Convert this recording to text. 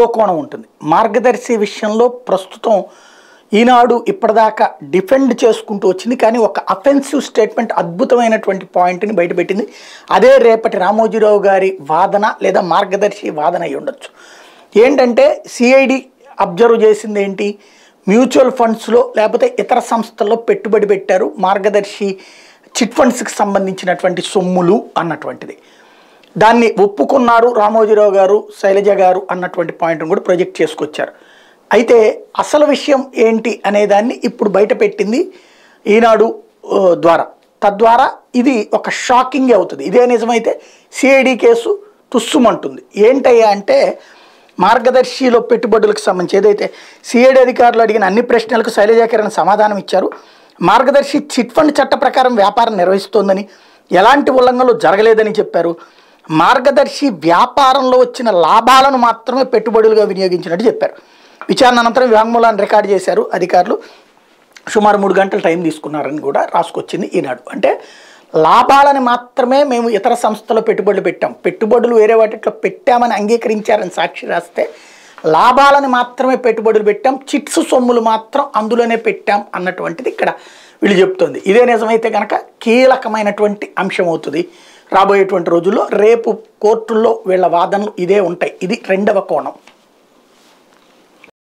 కోణం ఉంటుంది మార్గదర్శి విషయంలో ప్రస్తుతం ఈనాడు ఇప్పటిదాకా డిఫెండ్ చేసుకుంటూ వచ్చింది కానీ ఒక అఫెన్సివ్ స్టేట్మెంట్ అద్భుతమైనటువంటి పాయింట్ని బయటపెట్టింది అదే రేపటి రామోజీరావు గారి వాదన లేదా మార్గదర్శి వాదన అయి ఉండొచ్చు ఏంటంటే సిఐడి అబ్జర్వ్ చేసింది ఏంటి మ్యూచువల్ ఫండ్స్లో లేకపోతే ఇతర సంస్థల్లో పెట్టుబడి పెట్టారు మార్గదర్శి చిట్ ఫండ్స్కి సంబంధించినటువంటి సొమ్ములు అన్నటువంటిది దాన్ని ఒప్పుకున్నారు రామోజీరావు గారు శైలజ గారు అన్నటువంటి పాయింట్ని కూడా ప్రొజెక్ట్ చేసుకొచ్చారు అయితే అసలు విషయం ఏంటి అనేదాన్ని ఇప్పుడు బయట పెట్టింది ఈనాడు ఆ, ద్వారా తద్వారా ఇది ఒక షాకింగ్ అవుతుంది ఇదే నిజమైతే సిఐడి కేసు తుస్సుమంటుంది ఏంటయ్యా అంటే మార్గదర్శిలో పెట్టుబడులకు సంబంధించి ఏదైతే సిఐడి అధికారులు అడిగిన అన్ని ప్రశ్నలకు శైలజా కిరణ్ సమాధానం ఇచ్చారు మార్గదర్శి చిట్ ఫండ్ చట్ట ప్రకారం వ్యాపారం నిర్వహిస్తోందని ఎలాంటి ఉల్లంఘనలు జరగలేదని చెప్పారు మార్గదర్శి వ్యాపారంలో వచ్చిన లాభాలను మాత్రమే పెట్టుబడులుగా వినియోగించినట్టు చెప్పారు విచారణ అనంతరం వాంగ్మూలాన్ని రికార్డు చేశారు అధికారులు సుమారు మూడు గంటలు టైం తీసుకున్నారని కూడా రాసుకొచ్చింది ఈనాడు అంటే లాభాలని మాత్రమే మేము ఇతర సంస్థలో పెట్టుబడులు పెట్టాం పెట్టుబడులు వేరే వాటిలో పెట్టామని అంగీకరించారని సాక్షి రాస్తే లాభాలని మాత్రమే పెట్టుబడులు పెట్టాం చిట్స్ సొమ్ములు మాత్రం అందులోనే పెట్టాం అన్నటువంటిది ఇక్కడ వీళ్ళు చెప్తోంది ఇదే నిజమైతే కనుక కీలకమైనటువంటి అంశం అవుతుంది రాబోయేటువంటి రోజుల్లో రేపు కోర్టుల్లో వీళ్ళ వాదనలు ఇదే ఉంటాయి ఇది రెండవ కోణం